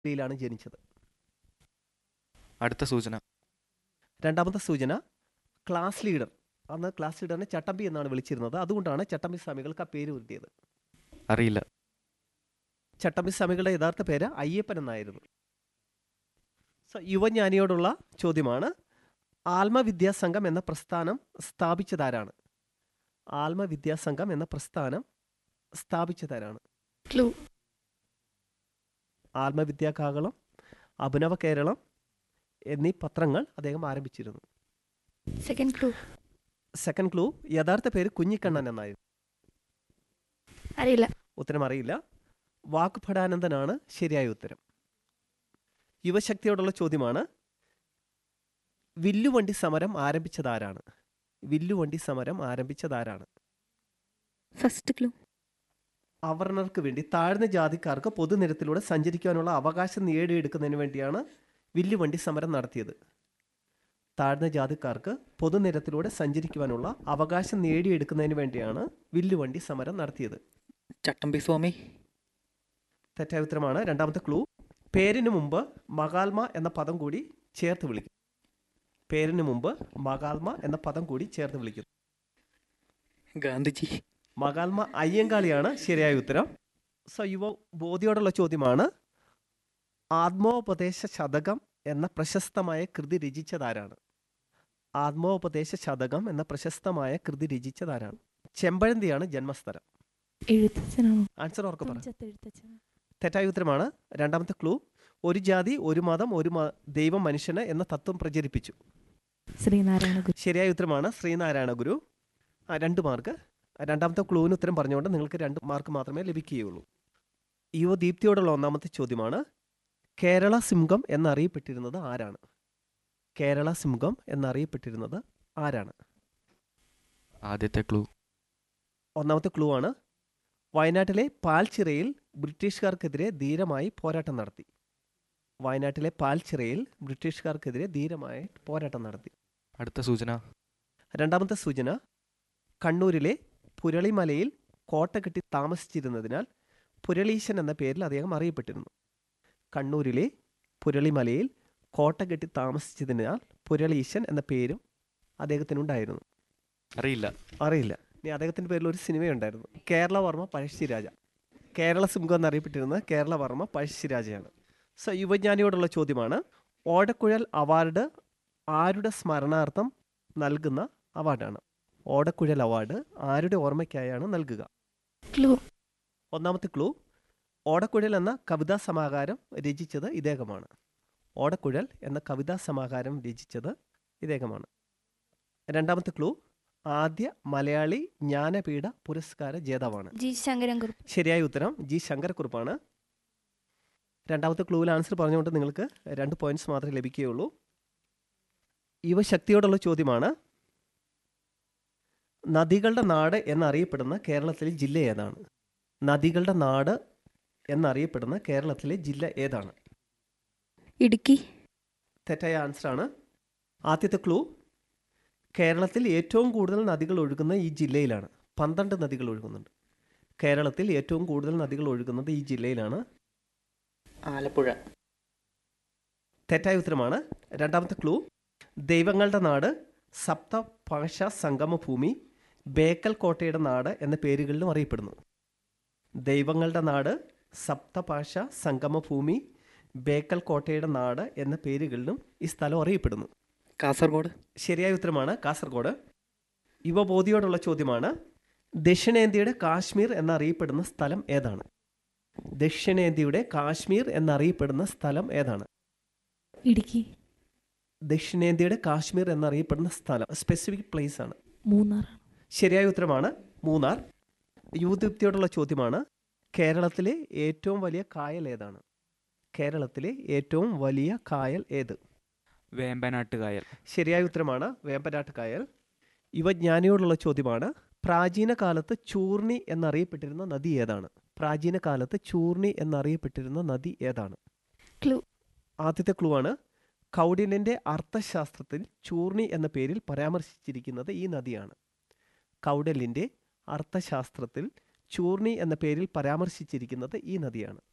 യിലാണ് ജനിച്ചത് അടുത്ത സൂചന രണ്ടാമത്തെ സൂചന ക്ലാസ് ലീഡർ അന്ന് ക്ലാസ് ലീഡറിനെ ചട്ടമ്പി എന്നാണ് വിളിച്ചിരുന്നത് അതുകൊണ്ടാണ് ചട്ടമ്പി സ്വാമികൾക്ക് ആ പേര് കിട്ടിയത് അറിയില്ല ചട്ടമ്പി സ്വാമികളുടെ യഥാർത്ഥ പേര് അയ്യപ്പൻ എന്നായിരുന്നു സോ യുവജ്ഞാനിയോടുള്ള ചോദ്യമാണ് ആത്മവിദ്യാസംഘം എന്ന പ്രസ്ഥാനം സ്ഥാപിച്ചതാരാണ് ആത്മവിദ്യാസംഘം എന്ന പ്രസ്ഥാനം സ്ഥാപിച്ചതാരാണ് ക്ലൂ ആത്മവിദ്യാകാകളം അഭിനവ കേരളം എന്നീ പത്രങ്ങൾ അദ്ദേഹം ആരംഭിച്ചിരുന്നു സെക്കൻഡ് ക്ലൂ സെക്കൻഡ് ക്ലൂ യഥാർത്ഥ പേര് കുഞ്ഞിക്കണ്ണൻ എന്നായിരുന്നു അറിയില്ല ഉത്തരം അറിയില്ല വാക്കുപടാനന്ദനാണ് ശരിയായ ഉത്തരം യുവശക്തിയോടുള്ള ചോദ്യമാണ് വില്ലുവണ്ടി സമരം ആരംഭിച്ചതാരാണ് വില്ലുവണ്ടി സമരം ആരംഭിച്ചതാരാണ് ഫസ്റ്റ് ക്ലൂ അവർണർക്ക് വേണ്ടി താഴ്ന്ന ജാതിക്കാർക്ക് പൊതുനിരത്തിലൂടെ സഞ്ചരിക്കാനുള്ള അവകാശം നേടിയെടുക്കുന്നതിന് വേണ്ടിയാണ് വില്ലുവണ്ടി സമരം നടത്തിയത് താഴ്ന്ന ജാതിക്കാർക്ക് പൊതുനിരത്തിലൂടെ സഞ്ചരിക്കുവാനുള്ള അവകാശം നേടിയെടുക്കുന്നതിന് വേണ്ടിയാണ് വില്ലുവണ്ടി സമരം നടത്തിയത് ചട്ടമ്പി സ്വാമി തെറ്റായ ഉത്തരമാണ് രണ്ടാമത്തെ ക്ലൂ പേരിന് മുമ്പ് മകാൽമ എന്ന പദം കൂടി ചേർത്ത് വിളിക്കും പേരിന് മുമ്പ് മകാൽമ എന്ന പദം കൂടി ചേർത്ത് വിളിക്കും ഗാന്ധിജി മകാൽമ അയ്യങ്കാളിയാണ് ശരിയായ ഉത്തരം സോ യുവ ബോധിയോടുള്ള ചോദ്യമാണ് ആത്മോപദേശ ശതകം എന്ന പ്രശസ്തമായ കൃതി രചിച്ചതാരാണ് ആത്മോപദേശ ശതകം എന്ന പ്രശസ്തമായ കൃതി രചിച്ചതാരാണ് ചെമ്പഴന്തിയാണ് ജന്മസ്ഥലം എഴുത്തച്ഛനാണോ ആൻസർ ഓർക്ക പറ തുഞ്ചത്ത് എഴുത്തച്ഛൻ തെറ്റായ ഉത്തരമാണ് രണ്ടാമത്തെ ക്ലൂ ഒരു ജാതി ഒരു മതം ഒരു മ- ദൈവം മനുഷ്യന് എന്ന തത്വം പ്രചരിപ്പിച്ചു ശ്രീനാരായണ ഗുരു ശരിയായ ഉത്തരമാണ് ശ്രീനാരായണ ഗുരു ആ, രണ്ട് മാർക്ക് രണ്ടാമത്തെ ക്ലൂവിന് ഉത്തരം പറഞ്ഞുകൊണ്ട് നിങ്ങൾക്ക് രണ്ട് മാർക്ക് മാത്രമേ ലഭിക്കുകയുള്ളൂ യുവ ദീപ്തിയോടുള്ള ഒന്നാമത്തെ ചോദ്യമാണ് കേരള സിംഹം എന്നറിയപ്പെട്ടിരുന്നത് ആരാണ് കേരള സിംഹം എന്നറിയപ്പെട്ടിരുന്നത് ആരാണ് ആദ്യത്തെ ക്ലൂ ഒന്നാമത്തെ ക്ലൂ ആണ് വയനാട്ടിലെ പാൽച്ചിറയിൽ ബ്രിട്ടീഷുകാർക്കെതിരെ ധീരമായി പോരാട്ടം നടത്തി വയനാട്ടിലെ പാൽച്ചിറയിൽ ബ്രിട്ടീഷുകാർക്കെതിരെ ധീരമായി പോരാട്ടം നടത്തി അടുത്ത സൂചന രണ്ടാമത്തെ സൂചന കണ്ണൂരിലെ പുരളിമലയിൽ കോട്ട കെട്ടി താമസിച്ചിരുന്നതിനാൽ പുരളീശൻ എന്ന പേരിൽ അദ്ദേഹം അറിയപ്പെട്ടിരുന്നു കണ്ണൂരിലെ പുരളിമലയിൽ കോട്ട കെട്ടി താമസിച്ചതിനാൽ പുരളീശൻ എന്ന പേരും അദ്ദേഹത്തിനുണ്ടായിരുന്നു അറിയില്ല അറിയില്ല ഇനി അദ്ദേഹത്തിൻ്റെ പേരിൽ ഒരു സിനിമയുണ്ടായിരുന്നു കേരളവർമ്മ പഴശ്ശിരാജ കേരള സിംഹം എന്നറിയപ്പെട്ടിരുന്ന കേരളവർമ്മ പഴശ്ശിരാജയാണ് സോ യുവജ്ഞാനിയോടുള്ള ചോദ്യമാണ് ഓടക്കുഴൽ അവാർഡ് ആരുടെ സ്മരണാർത്ഥം നൽകുന്ന അവാർഡാണ് ഓടക്കുഴൽ അവാർഡ് ആരുടെ ഓർമ്മയ്ക്കായാണ് നൽകുക ക്ലൂ ഒന്നാമത്തെ ക്ലൂ ഓടക്കുഴൽ എന്ന കവിതാ സമാഹാരം രചിച്ചത് ഇദ്ദേഹമാണ് ഓടക്കുഴൽ എന്ന കവിതാ സമാഹാരം രചിച്ചത് ഇദ്ദേഹമാണ് രണ്ടാമത്തെ ക്ലൂ ആദ്യ മലയാളി ജ്ഞാനപീഠ പുരസ്കാര ജേതാവാണ് ജി ശങ്കരൻ കുറുപ്പ് ശരിയായ ഉത്തരം ജി ശങ്കരക്കുറുപ്പാണ് രണ്ടാമത്തെ ക്ലൂവിൽ ആൻസർ പറഞ്ഞുകൊണ്ട് നിങ്ങൾക്ക് രണ്ട് പോയിന്റ്സ് മാത്രമേ ലഭിക്കുകയുള്ളൂ യുവശക്തിയോടുള്ള ചോദ്യമാണ് നദികളുടെ നാട് എന്നറിയപ്പെടുന്ന കേരളത്തിലെ ജില്ല ഏതാണ് നദികളുടെ നാട് എന്നറിയപ്പെടുന്ന കേരളത്തിലെ ജില്ല ഏതാണ് ഇടുക്കി തെറ്റായ ആൻസറാണ് ആദ്യത്തെ ക്ലൂ കേരളത്തിൽ ഏറ്റവും കൂടുതൽ നദികൾ ഒഴുകുന്ന ഈ ജില്ലയിലാണ് പന്ത്രണ്ട് നദികൾ ഒഴുകുന്നുണ്ട് കേരളത്തിൽ ഏറ്റവും കൂടുതൽ നദികൾ ഒഴുകുന്നത് ഈ ജില്ലയിലാണ് ആലപ്പുഴ തെറ്റായ ഉത്തരമാണ് രണ്ടാമത്തെ ക്ലൂ ദൈവങ്ങളുടെ നാട് സപ്ത ഭാഷാ സംഗമ ഭൂമി ബേക്കൽ കോട്ടയുടെ നാട് എന്ന പേരുകളിലും അറിയപ്പെടുന്നു ദൈവങ്ങളുടെ നാട് സപ്തഭാഷ സംഗമ ഭൂമി ബേക്കൽ കോട്ടയുടെ നാട് എന്ന പേരുകളിലും ഈ സ്ഥലം അറിയപ്പെടുന്നു കാസർഗോഡ് ശരിയായ ഉത്തരമാണ് കാസർഗോഡ് യുവബോധിയോടുള്ള ചോദ്യമാണ് ദക്ഷിണേന്ത്യയുടെ കാശ്മീർ എന്നറിയപ്പെടുന്ന സ്ഥലം ഏതാണ് ദക്ഷിണേന്ത്യയുടെ കാശ്മീർ എന്നറിയപ്പെടുന്ന സ്ഥലം ഏതാണ് ഇടുക്കി ദക്ഷിണേന്ത്യയുടെ കാശ്മീർ എന്നറിയപ്പെടുന്ന സ്ഥലം സ്പെസിഫിക് പ്ലേസ് ആണ് മൂന്നാറാണ് ശരിയായ ഉത്തരമാണ് മൂന്നാർ യുവദീപ്തിയോടുള്ള ചോദ്യമാണ് കേരളത്തിലെ ഏറ്റവും വലിയ കായൽ ഏതാണ് കേരളത്തിലെ ഏറ്റവും വലിയ കായൽ ഏത് വേമ്പനാട്ട് കായൽ ശരിയായ ഉത്തരമാണ് വേമ്പനാട്ട് കായൽ യുവജ്ഞാനിയോടുള്ള ചോദ്യമാണ് പ്രാചീന കാലത്ത് ചൂർണി എന്നറിയപ്പെട്ടിരുന്ന നദി ഏതാണ് പ്രാചീന കാലത്ത് ചൂർണി എന്നറിയപ്പെട്ടിരുന്ന നദി ഏതാണ് ക്ലൂ ആദ്യത്തെ ക്ലൂ ആണ് കൗടില്യൻ്റെ അർത്ഥശാസ്ത്രത്തിൽ ചൂർണി എന്ന പേരിൽ പരാമർശിച്ചിരിക്കുന്നത് ഈ നദിയാണ് കൗടല്യൻ്റെ അർത്ഥശാസ്ത്രത്തിൽ ചൂർണി എന്ന പേരിൽ പരാമർശിച്ചിരിക്കുന്നത് ഈ നദിയാണ്